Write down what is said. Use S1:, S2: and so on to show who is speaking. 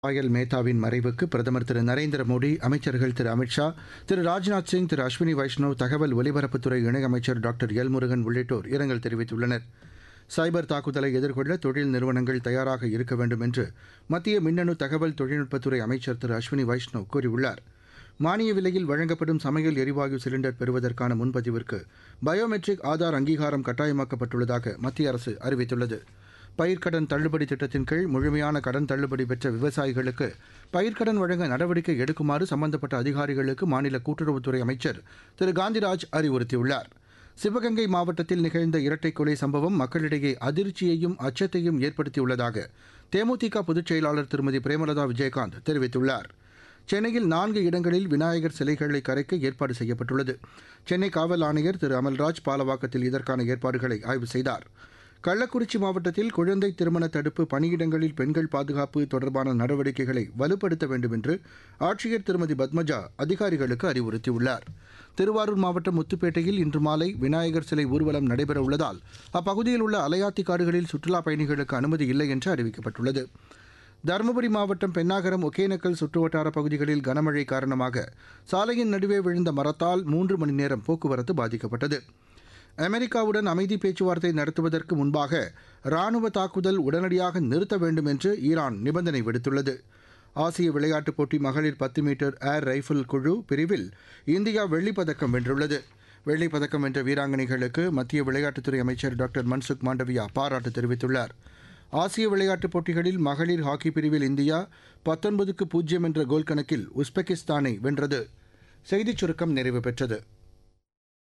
S1: பாயல் மேத்தாவின் மறைவுக்கு பிரதமர் திரு நரேந்திர மோடி அமைச்சர்கள் திரு அமித்ஷா திரு ராஜ்நாத் சிங் திரு அஸ்வினி வைஷ்ணவ் தகவல் ஒலிபரப்புத்துறை இணையமைச்சர் டாக்டர் எல் முருகன் உள்ளிட்டோர் இரங்கல் தெரிவித்துள்ளனர் சைபர் தாக்குதலை எதிர்கொள்ள தொழில் நிறுவனங்கள் தயாராக இருக்க வேண்டும் என்று மத்திய மின்னணு தகவல் தொழில்நுட்பத்துறை அமைச்சர் திரு அஸ்வினி வைஷ்ணவ் கூறியுள்ளார் மானிய விலையில் வழங்கப்படும் சமையல் எரிவாயு சிலிண்டர் பெறுவதற்கான முன்பதிவிற்கு பயோமெட்ரிக் ஆதார் அங்கீகாரம் கட்டாயமாக்கப்பட்டுள்ளதாக மத்திய அரசு அறிவித்துள்ளது பயிர்க்கடன் தள்ளுபடி திட்டத்தின் கீழ் முழுமையான கடன் தள்ளுபடி பெற்ற விவசாயிகளுக்கு பயிர்க்கடன் வழங்க நடவடிக்கை எடுக்குமாறு சம்பந்தப்பட்ட அதிகாரிகளுக்கு மாநில கூட்டுறவுத்துறை அமைச்சர் திரு காந்திராஜ் அறிவுறுத்தியுள்ளார் சிவகங்கை மாவட்டத்தில் நிகழ்ந்த இரட்டை கொலை சம்பவம் மக்களிடையே அதிர்ச்சியையும் அச்சத்தையும் ஏற்படுத்தியுள்ளதாக தேமுதிக பொதுச் செயலாளர் திருமதி பிரேமலதா விஜயகாந்த் தெரிவித்துள்ளார் சென்னையில் நான்கு இடங்களில் விநாயகர் சிலைகளை கரைக்க ஏற்பாடு செய்யப்பட்டுள்ளது சென்னை காவல் ஆணையர் திரு அமல்ராஜ் பாலவாக்கத்தில் இதற்கான ஏற்பாடுகளை ஆய்வு செய்தார் கள்ளக்குறிச்சி மாவட்டத்தில் குழந்தை திருமண தடுப்பு பணியிடங்களில் பெண்கள் பாதுகாப்பு தொடர்பான நடவடிக்கைகளை வலுப்படுத்த வேண்டும் என்று ஆட்சியர் திருமதி பத்மஜா அதிகாரிகளுக்கு அறிவுறுத்தியுள்ளார் திருவாரூர் மாவட்டம் முத்துப்பேட்டையில் இன்று மாலை விநாயகர் சிலை ஊர்வலம் நடைபெற உள்ளதால் அப்பகுதியில் உள்ள அலையாத்தி காடுகளில் சுற்றுலாப் பயணிகளுக்கு அனுமதி இல்லை என்று அறிவிக்கப்பட்டுள்ளது தருமபுரி மாவட்டம் பென்னாகரம் ஒகேனக்கல் சுற்றுவட்டார பகுதிகளில் கனமழை காரணமாக சாலையின் நடுவே விழுந்த மரத்தால் மூன்று மணி நேரம் போக்குவரத்து பாதிக்கப்பட்டது அமெரிக்காவுடன் அமைதி பேச்சுவார்த்தை நடத்துவதற்கு முன்பாக ராணுவ தாக்குதல் உடனடியாக நிறுத்த வேண்டும் என்று ஈரான் நிபந்தனை விடுத்துள்ளது ஆசிய விளையாட்டுப் போட்டி மகளிர் பத்து மீட்டர் ஏர் ரைஃபிள் குழு பிரிவில் இந்தியா வெள்ளிப் பதக்கம் வென்றுள்ளது வெள்ளிப் பதக்கம் வென்ற வீராங்கனைகளுக்கு மத்திய விளையாட்டுத்துறை அமைச்சர் டாக்டர் மன்சுக் மாண்டவியா பாராட்டு தெரிவித்துள்ளார் ஆசிய விளையாட்டுப் போட்டிகளில் மகளிர் ஹாக்கி பிரிவில் இந்தியா பத்தொன்பதுக்கு பூஜ்ஜியம் என்ற கோல் கணக்கில் உஸ்பெகிஸ்தானை வென்றது செய்திச் சுருக்கம் நிறைவு பெற்றது